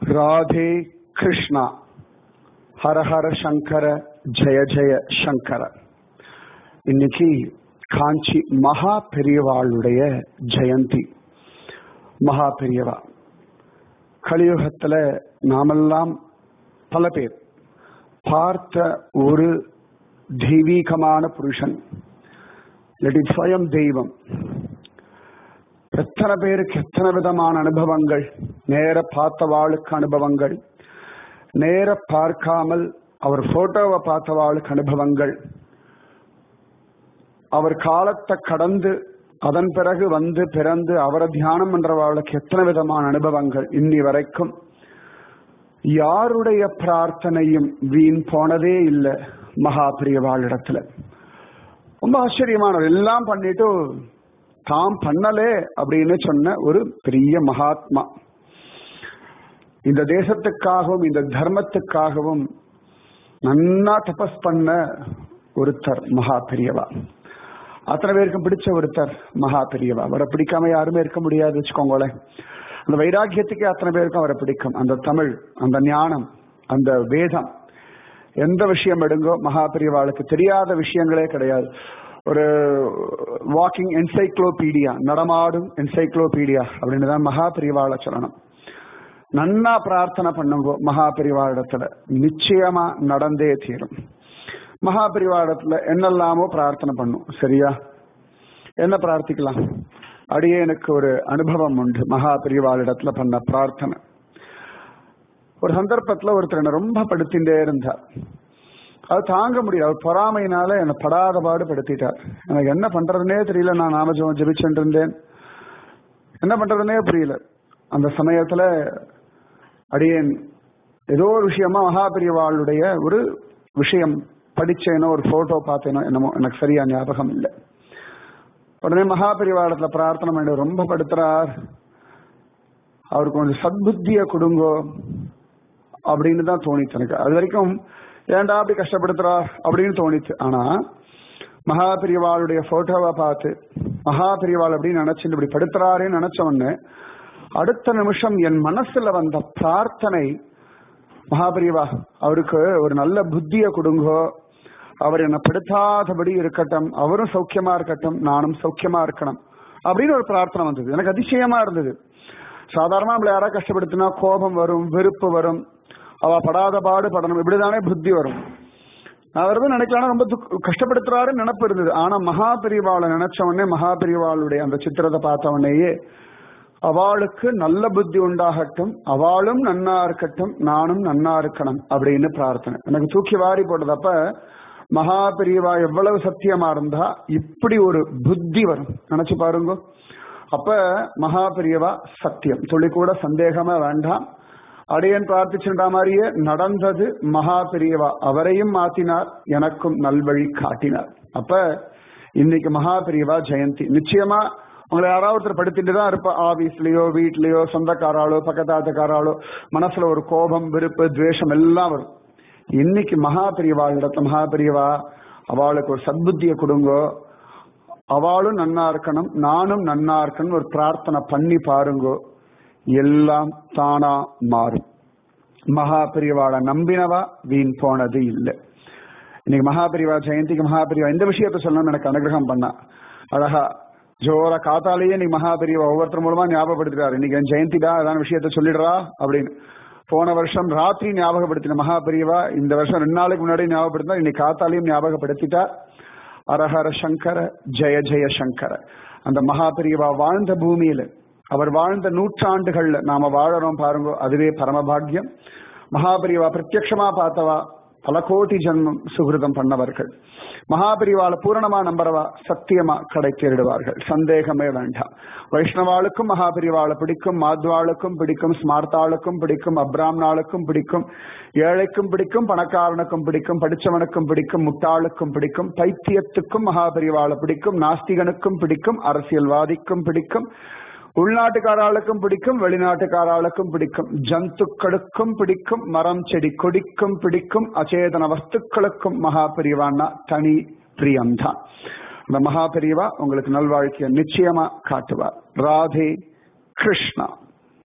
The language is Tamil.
ராதே கிருஷ்ணா ஹர ஹர சங்கர ஜெய ஜெய சங்கர இன்னைக்கு காஞ்சி மகா பெரியவாளுடைய ஜெயந்தி மகா பெரியவா கலியுகத்துல நாமெல்லாம் பல பேர் பார்த்த ஒரு தெய்வீகமான புருஷன் இல்லாட்டி ஸ்வயம் தெய்வம் எத்தனை பேருக்கு எத்தனை விதமான அனுபவங்கள் நேர பார்த்தவாளுக்கு அனுபவங்கள் நேர பார்க்காமல் அவர் போட்டோவை பார்த்தவாளுக்கு அனுபவங்கள் அவர் காலத்தை கடந்து அதன் பிறகு வந்து பிறந்து அவரை தியானம் பண்றவாளுக்கு எத்தனை விதமான அனுபவங்கள் இன்னி வரைக்கும் யாருடைய பிரார்த்தனையும் வீண் போனதே இல்லை மகா பிரியவாளிடத்துல ரொம்ப ஆச்சரியமானவர் எல்லாம் பண்ணிட்டு தாம் பண்ணலே அப்படின்னு சொன்ன ஒரு பெரிய மகாத்மா இந்த தேசத்துக்காகவும் இந்த தர்மத்துக்காகவும் நன்னா தபஸ் பண்ண ஒருத்தர் மகா பெரியவா அத்தனை பேருக்கும் பிடிச்ச ஒருத்தர் மகா பெரியவா அவரை பிடிக்காம யாருமே இருக்க முடியாது வச்சுக்கோங்களேன் அந்த வைராக்கியத்துக்கே அத்தனை பேருக்கும் அவரை பிடிக்கும் அந்த தமிழ் அந்த ஞானம் அந்த வேதம் எந்த விஷயம் எடுங்கோ மகா பெரியவாளுக்கு தெரியாத விஷயங்களே கிடையாது ஒரு வாக்கிங் என்சைக்ளோபீடியா நடமாடும் என்சைக்ளோபீடியா அப்படின்னு தான் மகா பெரியவாளை சொல்லணும் நன்னா பிரார்த்தனை பண்ணுங்க மகா பெரியவாளிடத்துல நிச்சயமா நடந்தே தீரும் மகா பெரியவாளிடத்துல என்னெல்லாமோ பிரார்த்தனை பண்ணும் சரியா என்ன பிரார்த்திக்கலாம் அடியே எனக்கு ஒரு அனுபவம் உண்டு மகா பெரியவாளிடத்துல பண்ண பிரார்த்தனை ஒரு சந்தர்ப்பத்துல ஒருத்தர் என்ன ரொம்ப படுத்தின்றே இருந்தார் அது தாங்க முடியாது அவர் பொறாமையினால என்னை படாத பாடு படுத்திட்டார் எனக்கு என்ன பண்றதுனே தெரியல நான் நாமஜம் ஜபிச்சுட்டு இருந்தேன் என்ன பண்றதுனே புரியல அந்த சமயத்துல அடியேன் ஏதோ ஒரு விஷயமா மகாபிரியவாளுடைய ஒரு விஷயம் படிச்சேனோ ஒரு போட்டோ பார்த்தேனோ என்னமோ எனக்கு சரியா ஞாபகம் இல்லை உடனே மகாபிரிவாளத்துல பிரார்த்தனை பண்ணி ரொம்ப படுத்துறார் அவருக்கு கொஞ்சம் சத்புத்திய கொடுங்கோ அப்படின்னு தான் தோணிச்சு எனக்கு அது வரைக்கும் ஏன்டா அப்படி கஷ்டப்படுத்துறா அப்படின்னு தோணிச்சு ஆனா மகாபிரிவாளுடைய போட்டோவை பார்த்து மகாபிரிவாள் அப்படின்னு நினைச்சு இப்படி படுத்துறாருன்னு நினைச்ச உடனே அடுத்த நிமிஷம் என் மனசுல வந்த பிரார்த்தனை மகாபிரிவா அவருக்கு ஒரு நல்ல புத்திய கொடுங்கோ அவர் என்னை படுத்தாதபடி இருக்கட்டும் அவரும் சௌக்கியமா இருக்கட்டும் நானும் சௌக்கியமா இருக்கணும் அப்படின்னு ஒரு பிரார்த்தனை வந்தது எனக்கு அதிசயமா இருந்தது சாதாரணமா நம்மள யாராவது கஷ்டப்படுத்தினா கோபம் வரும் வெறுப்பு வரும் அவ படாத பாடு படணும் இப்படிதானே புத்தி வரும் நான் வருது நினைக்கலாம் ரொம்ப கஷ்டப்படுத்துறாருன்னு நினப்பு இருந்தது ஆனா மகா பெரியவாளை நினைச்ச உடனே மகா பெரியவாளுடைய அந்த சித்திரத்தை பார்த்த உடனேயே அவளுக்கு நல்ல புத்தி உண்டாகட்டும் அவளும் நன்னா இருக்கட்டும் நானும் நன்னா இருக்கணும் அப்படின்னு பிரார்த்தனை எனக்கு தூக்கி வாரி போட்டதப்ப மகா பெரியவா எவ்வளவு சத்தியமா இருந்தா இப்படி ஒரு புத்தி வரும் நினைச்சு பாருங்க அப்ப மகா பெரியவா சத்தியம் துளி கூட சந்தேகமே வேண்டாம் அடையன் பிரார்த்திச்சுட்டா மாதிரியே நடந்தது மகா பெரியவா அவரையும் மாத்தினார் எனக்கும் நல்வழி காட்டினார் அப்ப இன்னைக்கு மகா பெரியவா ஜெயந்தி நிச்சயமா உங்களை யாராவது ஒருத்தர் படுத்திட்டு தான் இருப்பா ஆபீஸ்லயோ வீட்லயோ சொந்தக்காராளோ பக்கத்தாத்துக்காராளோ மனசுல ஒரு கோபம் வெறுப்பு துவேஷம் எல்லாம் வரும் இன்னைக்கு மகா பெரியவா இடத்துல மகா பெரியவா அவளுக்கு ஒரு சத்புத்தியை கொடுங்கோ அவளும் நன்னா இருக்கணும் நானும் நன்னா இருக்கணும் ஒரு பிரார்த்தனை பண்ணி பாருங்கோ எல்லாம் தானா மாறும் மகா பெரியவாளை நம்பினவா வீண் போனது இல்லை இன்னைக்கு மகாபெரிவா ஜெயந்திக்கு மகாபெரிவா இந்த விஷயத்த சொல்லணும்னு எனக்கு அனுகிரகம் பண்ணா அழகா ஜோர காத்தாலேயே நீ மகாபெரிவா ஒவ்வொருத்தர் மூலமா ஞாபகப்படுத்துறாரு இன்னைக்கு என் ஜெயந்திடா அதான விஷயத்த சொல்லிடுறா அப்படின்னு போன வருஷம் ராத்திரி ஞாபகப்படுத்தின மகாபெரிவா இந்த வருஷம் ரெண்டு நாளைக்கு முன்னாடி ஞாபகப்படுத்தினா இன்னைக்கு காத்தாலையும் ஞாபகப்படுத்திட்டா அரஹர சங்கர ஜெய ஜெய சங்கர அந்த மகாபெரிவா வாழ்ந்த பூமியில அவர் வாழ்ந்த நூற்றாண்டுகள்ல நாம வாழறோம் பாருங்க அதுவே பரமபாகியம் மகாபெரிவா பிரத்யக்ஷமா பார்த்தவா பல கோடி ஜென்மம் சுகிருதம் பண்ணவர்கள் மகாபெரிவாளை பூரணமா நம்புறவா சத்தியமா கடை தேறிடுவார்கள் சந்தேகமே வேண்டாம் வைஷ்ணவாளுக்கும் மகாபெரிவாளை பிடிக்கும் மாத்வாளுக்கும் பிடிக்கும் ஸ்மார்த்தாளுக்கும் பிடிக்கும் அப்ராம்னாளுக்கும் பிடிக்கும் ஏழைக்கும் பிடிக்கும் பணக்காரனுக்கும் பிடிக்கும் படிச்சவனுக்கும் பிடிக்கும் முட்டாளுக்கும் பிடிக்கும் பைத்தியத்துக்கும் மகாபெரிவாளை பிடிக்கும் நாஸ்திகனுக்கும் பிடிக்கும் அரசியல்வாதிக்கும் பிடிக்கும் உள்நாட்டுக்காராளுக்கும் பிடிக்கும் வெளிநாட்டுக்காராளுக்கும் பிடிக்கும் ஜந்துக்களுக்கும் பிடிக்கும் மரம் செடி கொடிக்கும் பிடிக்கும் அச்சேதன வஸ்துக்களுக்கும் மகா பிரிவான்னா தனி பிரியம்தான் இந்த மகா பிரிவா உங்களுக்கு நல்வாழ்க்கையை நிச்சயமா காட்டுவார் ராதே கிருஷ்ணா